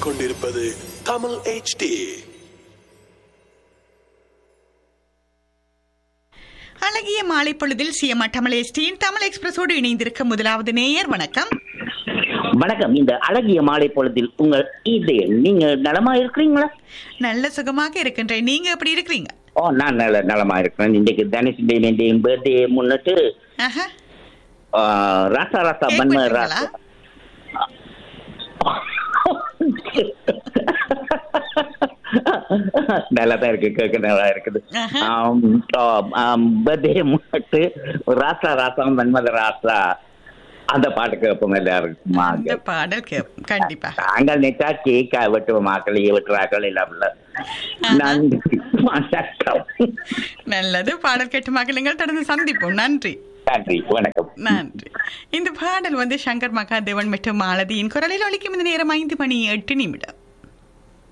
கேட்டுக்கொண்டிருப்பது தமிழ் HD அழகிய மாலை பொழுதில் சிஎம் தமிழ் எஸ்டியின் தமிழ் எக்ஸ்பிரஸோடு இணைந்திருக்க முதலாவது நேயர் வணக்கம் வணக்கம் இந்த அழகிய மாலை பொழுதில் உங்கள் இது நீங்க நலமா இருக்கிறீங்களா நல்ல சுகமாக இருக்கின்றேன் நீங்க எப்படி இருக்கிறீங்க ஓ நான் நல்ல நலமா இருக்கிறேன் இன்றைக்கு தனுஷ் டேனியின் பர்த்டே முன்னிட்டு ஆஹா. ஆ, ராசா ராசா Cake பன்ம வெட்டுறீங்களா? ராசா நல்லா தான் இருக்கு கேட்க நல்லா இருக்குது ஆஹா. பர்த்டே முன்னிட்டு ராசா ராசா மன்மத ராசா அந்த பாட்டு கேட்போம் எல்லாருக்குமா அந்த பாடல் கேட்போம் கண்டிப்பா நாங்கள் நினைச்சா கேக்கா வெட்டுவோம் மக்களையே வெட்டுறாக்கள் இல்லாமல நன்றி வணக்கம் நல்லது பாடல் கேட்டு மகளுங்கள் தொடர்ந்து சந்திப்போம் நன்றி நன்றி வணக்கம் நன்றி இந்த பாடல் வந்து சங்கர் மகாதேவன் மற்றும் மாலதியின் குரலில் ஒலிக்கும் இந்த நேரம் ஐந்து மணி எட்டு நிமிடம்